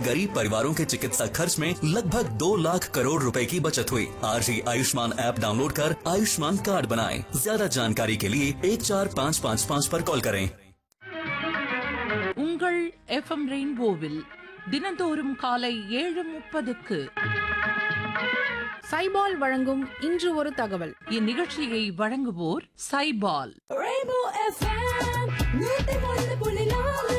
गरीब परिवारों के चिकित्सा खर्च में लगभग दो लाख करोड़ रुपए की बचत हुई आज ही आयुष्मान ऐप डाउनलोड कर आयुष्मान कार्ड बनाएं। ज्यादा जानकारी के लिए एक चार पाँच पाँच पाँच पर कॉल करें உங்கள் எஃப்எம் ரெயின்போவில் தினந்தோறும் காலை ஏழு முப்பதுக்கு சைபால் வழங்கும் இன்று ஒரு தகவல் இந்நிகழ்ச்சியை வழங்குவோர் சைபால் Rainbow FM, நூத்தி ஒன்று புள்ளி நாலு.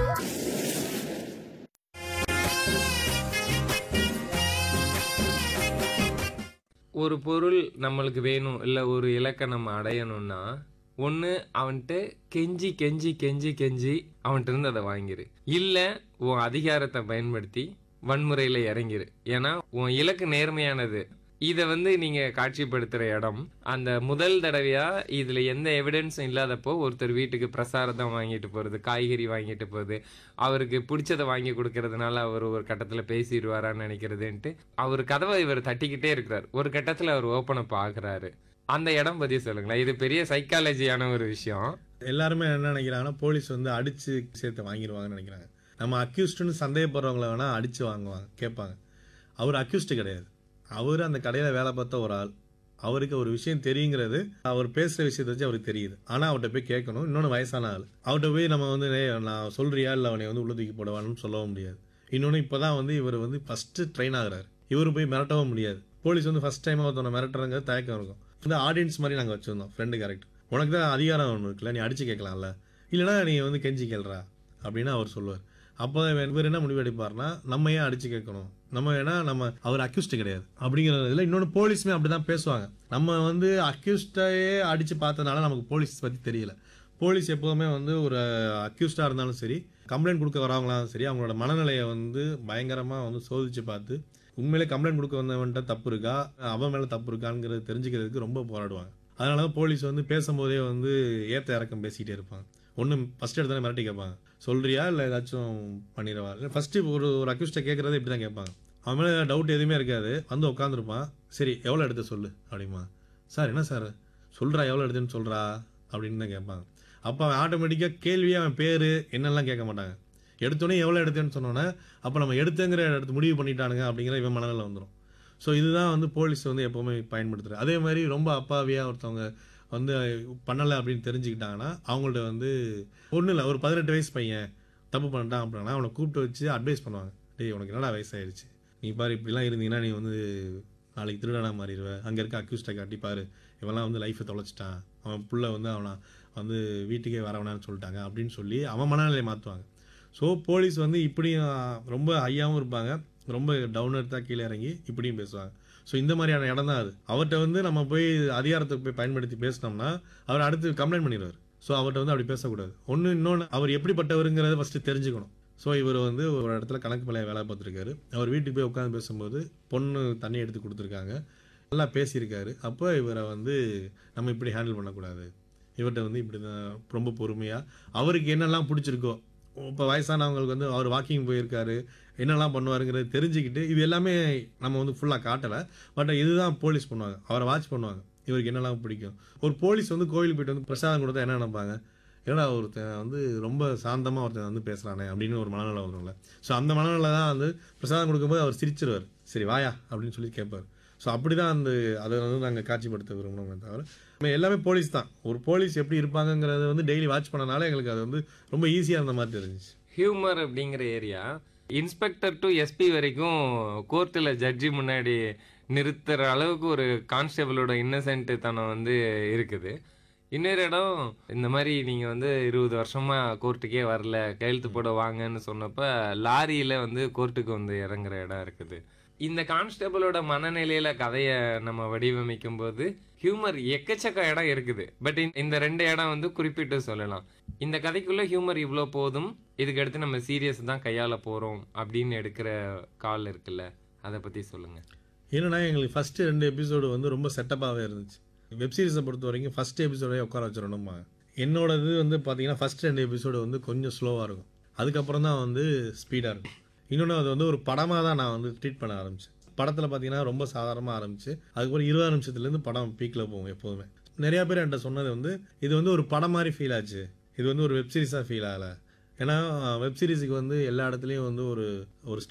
ஒரு பொருள் நம்மளுக்கு வேணும் இல்லை ஒரு இலக்கை நம்ம அடையணும்னா ஒன்று அவன்கிட்ட கெஞ்சி கெஞ்சி கெஞ்சி கெஞ்சி அவன்கிட்ட இருந்து அதை வாங்கிரு இல்லை உன் அதிகாரத்தை பயன்படுத்தி வன்முறையில் இறங்கிரு ஏன்னா உன் இலக்கு நேர்மையானது இதை வந்து நீங்கள் காட்சிப்படுத்துகிற இடம் அந்த முதல் தடவையாக இதில் எந்த எவிடன்ஸும் இல்லாதப்போ ஒருத்தர் வீட்டுக்கு பிரசாரதம் வாங்கிட்டு போகிறது காய்கறி வாங்கிட்டு போகுது அவருக்கு பிடிச்சதை வாங்கி கொடுக்கறதுனால அவர் ஒரு கட்டத்தில் பேசிடுவாரான்னு நினைக்கிறதுன்ட்டு அவர் கதவை இவர் தட்டிக்கிட்டே இருக்கிறார் ஒரு கட்டத்தில் அவர் ஓப்பன் அப் ஆகுறாரு அந்த இடம் பற்றி சொல்லுங்களேன் இது பெரிய சைக்காலஜியான ஒரு விஷயம் எல்லாருமே என்ன நினைக்கிறாங்கன்னா போலீஸ் வந்து அடிச்சு சேர்த்து வாங்கிடுவாங்கன்னு நினைக்கிறாங்க நம்ம அக்யூஸ்டுன்னு சந்தேகப்படுறவங்கள வேணா அடிச்சு வாங்குவாங்க கேட்பாங்க அவர் அக்யூஸ்டு கிடையாது அவர் அந்த கடையில் வேலை பார்த்த ஒரு ஆள் அவருக்கு ஒரு விஷயம் தெரியுங்கிறது அவர் பேசுகிற விஷயத்தை வச்சு அவருக்கு தெரியுது ஆனால் அவர்கிட்ட போய் கேட்கணும் இன்னொன்று வயசான ஆள் அவர்கிட்ட போய் நம்ம வந்து "ஏய், நான் சொல்றியா இல்லை அவனை வந்து உள்ள தூக்கி போடுவான்னு சொல்லவும் முடியாது இன்னொன்று இப்போ தான் வந்து இவர் வந்து ஃபஸ்ட்டு ட்ரெயின் ஆகுறாரு இவர் போய் மிரட்டவும் முடியாது போலீஸ் வந்து ஃபஸ்ட் டைம் ஒருத்தவனை மிரட்டுறங்க தயக்கம் இருக்கும் இந்த ஆடியன்ஸ் மாதிரி நாங்கள் வச்சுருந்தோம் ஃப்ரெண்டு கரெக்ட் உனக்கு தான் அதிகாரம் ஒன்று இருக்குல்ல நீ அடிச்சு கேட்கலாம்ல இல்லைனா நீ வந்து கெஞ்சி கேள்றா அப்படின்னு அவர் சொல்லுவார் அப்போ இவர் என்ன முடிவு எடுப்பார்னா நம்ம ஏன் அடிச்சு கேட்கணும் நம்ம ஏன்னா நம்ம அவர் அக்யூஸ்டு கிடையாது அப்படிங்கிறதுல இன்னொன்று போலீஸுமே அப்படி தான் பேசுவாங்க நம்ம வந்து அக்யூஸ்டையே அடிச்சு பார்த்ததுனால நமக்கு போலீஸ் பற்றி தெரியல போலீஸ் எப்போதுமே வந்து ஒரு அக்யூஸ்டாக இருந்தாலும் சரி கம்ப்ளைண்ட் கொடுக்க வரவங்களாலும் சரி அவங்களோட மனநிலையை வந்து பயங்கரமாக வந்து சோதிச்சு பார்த்து உண்மையிலே கம்ப்ளைண்ட் கொடுக்க வந்தவன்ட்ட தப்பு இருக்கா அவன் மேலே தப்பு இருக்காங்கிறது தெரிஞ்சுக்கிறதுக்கு ரொம்ப போராடுவாங்க அதனால தான் போலீஸ் வந்து பேசும்போதே வந்து ஏத்த இறக்கம் பேசிக்கிட்டே இருப்பாங்க ஒன்று ஃபஸ்ட் எடுத்தாலே மிரட்டி கேட்பாங்க சொல்றியா இல்லை ஏதாச்சும் பண்ணிடவா இல்லை ஃபஸ்ட்டு ஒரு ஒரு அக்யூஸ்ட்டை கேட்குறதே இப்படி தான் கேட்பாங்க அவன் மேலே டவுட் எதுவுமே இருக்காது வந்து உட்காந்துருப்பான் சரி எவ்வளோ எடுத்து சொல்லு அப்படிமா சார் என்ன சார் சொல்கிறா எவ்வளோ எடுத்துன்னு சொல்கிறா அப்படின்னு தான் கேட்பாங்க அப்போ அவன் ஆட்டோமேட்டிக்காக கேள்வியே அவன் பேர் என்னெல்லாம் கேட்க மாட்டாங்க எடுத்தோடனே எவ்வளோ எடுத்தேன்னு சொன்னோன்னே அப்போ நம்ம எடுத்தங்கிற இடத்து முடிவு பண்ணிட்டானுங்க அப்படிங்கிற இவன் மனநிலை வந்துடும் ஸோ இதுதான் வந்து போலீஸ் வந்து எப்போவுமே பயன்படுத்துறது அதே மாதிரி ரொம்ப அப்பாவியாக ஒருத்தவங்க வந்து பண்ணலை அப்படின்னு தெரிஞ்சுக்கிட்டாங்கன்னா அவங்கள்ட்ட வந்து ஒன்றும் இல்லை ஒரு பதினெட்டு வயசு பையன் தப்பு பண்ணிட்டான் அப்படின்னா அவனை கூப்பிட்டு வச்சு அட்வைஸ் பண்ணுவாங்க டேய் உனக்கு என்னடா வயசாயிருச்சு நீ பாரு இப்படிலாம் இருந்தீங்கன்னா நீ வந்து நாளைக்கு திருடனா மாறிடுவ அங்கே இருக்க அக்யூஸ்டை காட்டி பாரு இவன்லாம் வந்து லைஃப்பை தொலைச்சிட்டான் அவன் புள்ள வந்து அவனை வந்து வீட்டுக்கே வர வேணாம்னு சொல்லிட்டாங்க அப்படின்னு சொல்லி அவன் மனநிலையை மாற்றுவாங்க ஸோ போலீஸ் வந்து இப்படியும் ரொம்ப ஹையாகவும் இருப்பாங்க ரொம்ப டவுன் எடுத்தா கீழே இறங்கி இப்படியும் பேசுவாங்க ஸோ இந்த மாதிரியான இடம் தான் அது அவர்கிட்ட வந்து நம்ம போய் அதிகாரத்தை போய் பயன்படுத்தி பேசினோம்னா அவர் அடுத்து கம்ப்ளைண்ட் பண்ணிடுவார் ஸோ அவர்கிட்ட வந்து அப்படி பேசக்கூடாது ஒன்று இன்னொன்று அவர் எப்படிப்பட்டவருங்கிறத ஃபஸ்ட்டு தெரிஞ்சுக்கணும் ஸோ இவர் வந்து ஒரு இடத்துல கணக்கு பிள்ளைய வேலை பார்த்துருக்காரு அவர் வீட்டுக்கு போய் உட்காந்து பேசும்போது பொண்ணு தண்ணி எடுத்து கொடுத்துருக்காங்க நல்லா பேசியிருக்காரு அப்போ இவரை வந்து நம்ம இப்படி ஹேண்டில் பண்ணக்கூடாது இவர்கிட்ட வந்து இப்படி தான் ரொம்ப பொறுமையாக அவருக்கு என்னெல்லாம் பிடிச்சிருக்கோ இப்போ வயசானவங்களுக்கு வந்து அவர் வாக்கிங் போயிருக்காரு என்னெல்லாம் பண்ணுவாருங்கிறது தெரிஞ்சுக்கிட்டு இது எல்லாமே நம்ம வந்து ஃபுல்லாக காட்டலை பட் இதுதான் போலீஸ் பண்ணுவாங்க அவரை வாட்ச் பண்ணுவாங்க இவருக்கு என்னெல்லாம் பிடிக்கும் ஒரு போலீஸ் வந்து கோயிலுக்கு போயிட்டு வந்து பிரசாதம் கொடுத்தா என்ன நினைப்பாங்க ஏன்னா ஒருத்தன் வந்து ரொம்ப சாந்தமாக ஒருத்தன் வந்து பேசுகிறானே அப்படின்னு ஒரு மனநிலை வரும்ல ஸோ அந்த மனநிலை தான் வந்து பிரசாதம் கொடுக்கும்போது அவர் சிரிச்சிருவார் சரி வாயா அப்படின்னு சொல்லி கேட்பார் ஸோ அப்படி தான் அந்த அதை வந்து நாங்கள் காட்சிப்படுத்த விரும்புகிறோமே தவிர நம்ம எல்லாமே போலீஸ் தான் ஒரு போலீஸ் எப்படி இருப்பாங்கங்கிறத வந்து டெய்லி வாட்ச் பண்ணனால எங்களுக்கு அது வந்து ரொம்ப ஈஸியாக இருந்த மாதிரி தெரிஞ்சிச்சு ஹியூமர் அப்படிங்கிற ஏரியா இன்ஸ்பெக்டர் டு எஸ்பி வரைக்கும் கோர்ட்டில் ஜட்ஜி முன்னாடி நிறுத்துற அளவுக்கு ஒரு கான்ஸ்டபிளோட இன்னசென்ட் தனம் வந்து இருக்குது இன்னொரு இடம் இந்த மாதிரி நீங்கள் வந்து இருபது வருஷமாக கோர்ட்டுக்கே வரல கையெழுத்து போட வாங்கன்னு சொன்னப்ப லாரியில் வந்து கோர்ட்டுக்கு வந்து இறங்குற இடம் இருக்குது இந்த கான்ஸ்டபிளோட மனநிலையில கதையை நம்ம வடிவமைக்கும் போது ஹியூமர் எக்கச்சக்க இடம் இருக்குது பட் இந்த ரெண்டு இடம் வந்து குறிப்பிட்டு சொல்லலாம் இந்த கதைக்குள்ள ஹியூமர் இவ்வளோ போதும் இதுக்கு அடுத்து நம்ம சீரியஸ் தான் கையாள போறோம் அப்படின்னு எடுக்கிற கால் இருக்குல்ல அதை பத்தி சொல்லுங்க என்னன்னா எங்களுக்கு ஃபஸ்ட்டு ரெண்டு எபிசோடு வந்து ரொம்ப செட்டப்பாகவே இருந்துச்சு வெப் சீரிஸை பொறுத்த வரைக்கும் ஃபஸ்ட் எபிசோடே உட்கார வச்சிடணுமா என்னோடது வந்து பார்த்தீங்கன்னா ஃபஸ்ட் ரெண்டு எபிசோடு வந்து கொஞ்சம் ஸ்லோவாக இருக்கும் அதுக்கப்புறம் தான் வந்து ஸ்பீடாக இருக்கும் இன்னொன்று அது வந்து ஒரு படமாக தான் நான் வந்து ட்ரீட் பண்ண ஆரம்பிச்சேன் படத்தில் பார்த்தீங்கன்னா ரொம்ப சாதாரணமாக ஆரம்பிச்சு அதுக்கப்புறம் இருபது நிமிஷத்துலேருந்து படம் பீக்கில் போகும் எப்போதுமே நிறையா பேர் என்கிட்ட சொன்னது வந்து இது வந்து ஒரு படம் மாதிரி ஃபீல் ஆச்சு இது வந்து ஒரு வெப் சீரிஸாக ஃபீல் ஆகலை ஏன்னா வெப் சீரிஸுக்கு வந்து எல்லா இடத்துலையும் வந்து ஒரு ஒரு